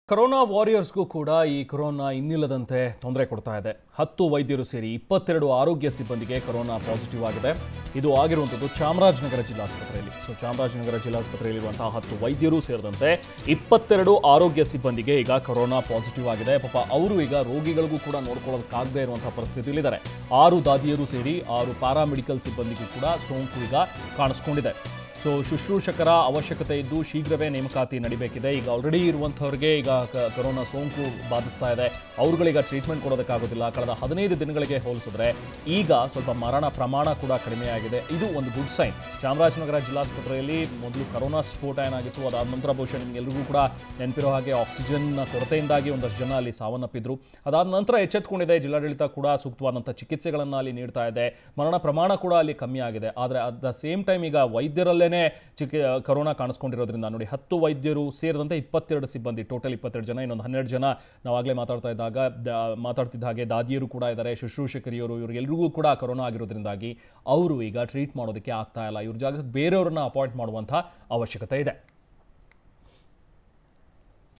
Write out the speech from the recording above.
corona ವಾರಿಯರ್ಸ್ಗೂ ಕೂಡ ಈ corona ಇನ್ನಿಲ್ಲದಂತೆ ತೊಂದರೆ ಕೊಡ್ತಾ ಇದೆ ಹತ್ತು ವೈದ್ಯರು ಸೇರಿ ಇಪ್ಪತ್ತೆರಡು ಆರೋಗ್ಯ ಸಿಬ್ಬಂದಿಗೆ ಕೊರೋನಾ ಪಾಸಿಟಿವ್ ಆಗಿದೆ ಇದು ಆಗಿರುವಂಥದ್ದು ಚಾಮರಾಜನಗರ ಜಿಲ್ಲಾಸ್ಪತ್ರೆಯಲ್ಲಿ ಸೊ ಚಾಮರಾಜನಗರ ಜಿಲ್ಲಾಸ್ಪತ್ರೆಯಲ್ಲಿರುವಂತಹ ಹತ್ತು ವೈದ್ಯರು ಸೇರಿದಂತೆ ಇಪ್ಪತ್ತೆರಡು ಆರೋಗ್ಯ ಸಿಬ್ಬಂದಿಗೆ ಈಗ ಕೊರೋನಾ ಪಾಸಿಟಿವ್ ಆಗಿದೆ ಪಾಪ ಅವರು ಈಗ ರೋಗಿಗಳಿಗೂ ಕೂಡ ನೋಡ್ಕೊಳ್ಳೋದಕ್ಕಾಗದೇ ಇರುವಂತಹ ಪರಿಸ್ಥಿತಿಯಲ್ಲಿದ್ದಾರೆ ಆರು ದಾದಿಯರು ಸೇರಿ ಆರು ಪ್ಯಾರಾಮೆಡಿಕಲ್ ಸಿಬ್ಬಂದಿಗೂ ಕೂಡ ಸೋಂಕು ಈಗ ಕಾಣಿಸ್ಕೊಂಡಿದೆ ಸೊ ಶುಶ್ರೂಷಕರ ಅವಶ್ಯಕತೆ ಇದ್ದು ಶೀಘ್ರವೇ ನೇಮಕಾತಿ ನಡಿಬೇಕಿದೆ ಈಗ ಆಲ್ರೆಡಿ ಇರುವಂಥವ್ರಿಗೆ ಈಗ ಕ- ಕೊರೋನಾ ಸೋಂಕು ಬಾಧಿಸ್ತಾ ಇದೆ ಅವ್ರುಗಳೀಗ ಟ್ರೀಟ್ಮೆಂಟ್ ಕೊಡೋದಕ್ಕಾಗೋದಿಲ್ಲ ಕಳೆದ ಹದಿನೈದು ದಿನಗಳಿಗೆ ಹೋಲಿಸಿದ್ರೆ ಈಗ ಸ್ವಲ್ಪ ಮರಣ ಪ್ರಮಾಣ ಕೂಡ ಕಡಿಮೆಯಾಗಿದೆ ಇದು ಒಂದು ಗುಡ್ ಸೈನ್ ಚಾಮರಾಜನಗರ ಜಿಲ್ಲಾಸ್ಪತ್ರೆಯಲ್ಲಿ ಮೊದಲು ಕರೋನಾ ಸ್ಫೋಟ ಏನಾಗಿತ್ತು ಅದಾದ ನಂತರ ಬಹುಶಃ ನಿಮಗೆಲ್ಲರಿಗೂ ಕೂಡ ನೆನಪಿರೋ ಹಾಗೆ ಆಕ್ಸಿಜನ್ ಕೊರತೆಯಿಂದಾಗಿ ಒಂದಷ್ಟು ಜನ ಅಲ್ಲಿ ಸಾವನ್ನಪ್ಪಿದ್ರು ಅದಾದ ನಂತರ ಎಚ್ಚೆತ್ಕೊಂಡಿದೆ ಜಿಲ್ಲಾಡಳಿತ ಕೂಡ ಸೂಕ್ತವಾದಂಥ ಚಿಕಿತ್ಸೆಗಳನ್ನು ಅಲ್ಲಿ ನೀಡ್ತಾ ಇದೆ ಮರಣ ಪ್ರಮಾಣ ಕೂಡ ಅಲ್ಲಿ ಕಮ್ಮಿ ಆಗಿದೆ ಆದರೆ ಅಟ್ ದ ಸೇಮ್ ಟೈಮ್ ಈಗ ವೈದ್ಯರಲ್ಲೇನೆ ಚಿಕಿ ಕರೋನಾ ಕಾಣಿಸ್ಕೊಂಡಿರೋದ್ರಿಂದ ನೋಡಿ ಹತ್ತು ವೈದ್ಯರು ಸೇರಿದಂತೆ ಇಪ್ಪತ್ತೆರಡು ಸಿಬ್ಬಂದಿ ಟೋಟಲ್ ಇಪ್ಪತ್ತೆರಡು ಜನ ಇನ್ನೊಂದು ಹನ್ನೆರಡು ಜನ ನಾವಾಗಲೇ ಮಾತಾಡ್ತಾ ಇದ್ದಾಗ ದ- ಮಾತಾಡ್ತಿದ್ದ ಹಾಗೆ ದಾದಿಯರು ಕೂಡ ಇದ್ದಾರೆ ಶುಶ್ರೂಷಕರಿಯರು ಇವರಿಗೆಲ್ರಿಗೂ ಕೂಡ ಕರೋನಾ ಆಗಿರೋದ್ರಿಂದಾಗಿ ಅವರು ಈಗ ಟ್ರೀಟ್ ಮಾಡೋದಕ್ಕೆ ಆಗ್ತಾ ಇಲ್ಲ ಇವ್ರ ಜಾಗಕ್ಕೆ ಬೇರೆಯವ್ರನ್ನ ಅಪಾಯಿಂಟ್ ಮಾಡುವಂಥ ಅವಶ್ಯಕತೆ ಇದೆ